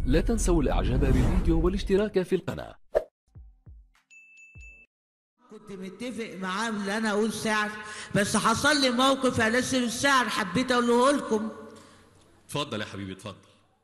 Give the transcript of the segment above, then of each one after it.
لا تنسوا الاعجاب بالفيديو والاشتراك في القناة كنت متفق معاه ان انا اقول سعر بس حصل لي موقف انزل السعر حبيت اقوله لكم اتفضل يا حبيبي اتفضل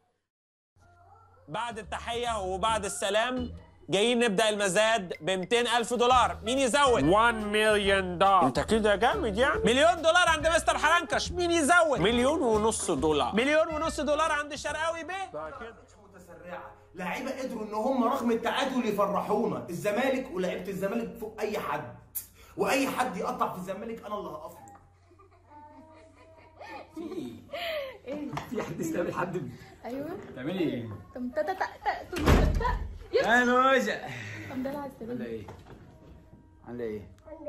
بعد التحية وبعد السلام جايين نبدأ المزاد ب 200 ألف دولار مين يزود؟ 1 مليون دولار أنت كده جامد يعني مليون دولار عند مستر حرنكش مين يزود؟ مليون ونص دولار مليون ونص دولار عند الشرقاوي بيه متسرعه لعيبه قدروا ان هم رغم التعادل يفرحونا الزمالك ولعيبه الزمالك فوق اي حد واي حد يقطع في الزمالك انا اللي هقف له في حد يستقبل حد ايوه بتعملي ايه؟ تم تا تا تا تا تم تا تا يس يا نوجة الحمد لله على السلامة عاملة ايه؟ عاملة ايه؟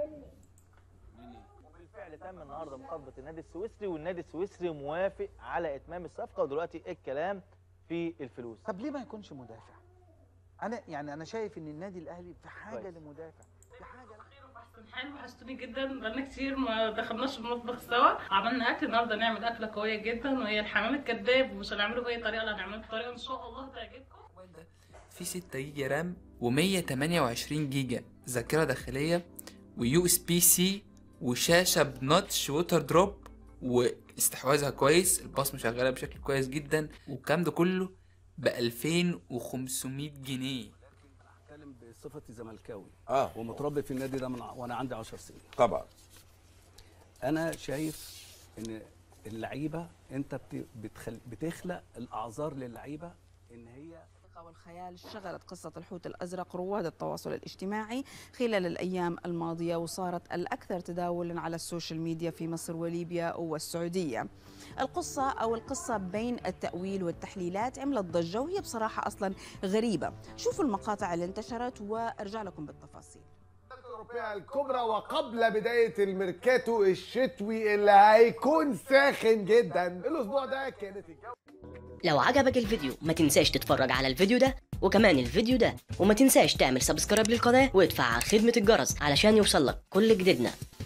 بالفعل تم النهارده مقابله النادي السويسري والنادي السويسري موافق على اتمام الصفقه ودلوقتي الكلام في الفلوس طب ليه ما يكونش مدافع؟ انا يعني انا شايف ان النادي الاهلي في حاجه كويس. لمدافع في حاجه احسن حلو وحشتوني جدا بقالنا كتير ما دخلناش المطبخ سوا عملنا اكل النهارده نعمل اكله قويه جدا وهي الحمام الكذاب ومش هنعمله باي طريقه لا هنعمله بطريقه ان شاء الله تعجبكم في 6 جيجا رام و128 جيجا ذاكرة داخلية ويو اس بي سي وشاشة بنوتش ووتر دروب واستحواذها كويس البصمة شغالة بشكل كويس جدا والكلام ده كله ب 2500 جنيه بتكلم بصفتي زملكاوي اه ومتربي في النادي ده من ع- وانا عندي 10 سنين طبعا انا شايف ان اللعيبه انت بت- بتخل... بتخلق الاعذار للعيبه ان هي والخيال شغلت قصة الحوت الأزرق رواد التواصل الاجتماعي خلال الأيام الماضية وصارت الأكثر تداولا على السوشيال ميديا في مصر وليبيا والسعودية القصة أو القصة بين التأويل والتحليلات عملت ضجة وهي بصراحة أصلا غريبة شوفوا المقاطع اللي انتشرت وأرجع لكم بالتفاصيل الأوروبية الكبرى وقبل بداية الميركاتو الشتوي اللي هيكون ساخن جدا الأسبوع ده كانت الجو لو عجبك الفيديو ما تنساش تتفرج على الفيديو ده وكمان الفيديو ده وما تنساش تعمل سبسكرايب للقناة وتفعل خدمة الجرس علشان يوصلك كل جديدنا